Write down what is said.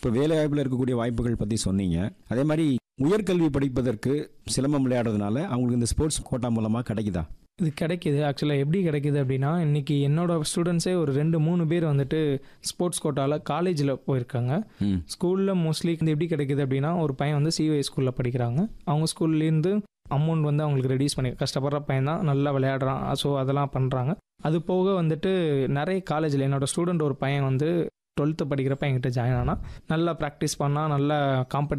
இப்போ வேலை வாய்ப்பில் இருக்கக்கூடிய வாய்ப்புகள் பற்றி சொன்னீங்க அதே மாதிரி உயர்கல்வி படிப்பதற்கு சிலம்பம் விளையாடுறதுனால அவங்களுக்கு இந்த ஸ்போர்ட்ஸ் கோட்டா மூலமாக கிடைக்குதா இது கிடைக்கிது ஆக்சுவலாக எப்படி கிடைக்கிது அப்படின்னா இன்னைக்கு என்னோட ஸ்டூடெண்ட்ஸே ஒரு ரெண்டு மூணு பேர் வந்துட்டு ஸ்போர்ட்ஸ் கோட்டாவில் காலேஜில் போயிருக்காங்க ம் ஸ்கூலில் மோஸ்ட்லி இது எப்படி கிடைக்குது அப்படின்னா ஒரு பையன் வந்து சிஒஐ ஸ்கூலில் படிக்கிறாங்க அவங்க ஸ்கூல்லேருந்து அமௌண்ட் வந்து அவங்களுக்கு ரெடியூஸ் பண்ணி கஷ்டப்படுற பையன் தான் நல்லா விளையாடுறான் ஸோ அதெல்லாம் பண்ணுறாங்க அது போக வந்துட்டு நிறைய காலேஜில் என்னோட ஸ்டூடெண்ட் ஒரு பையன் வந்து டுவெல்த்து படிக்கிறப்ப என்கிட்ட ஜாயின் ஆனால் நல்லா ப்ராக்டிஸ் பண்ணால் நல்லா காம்படி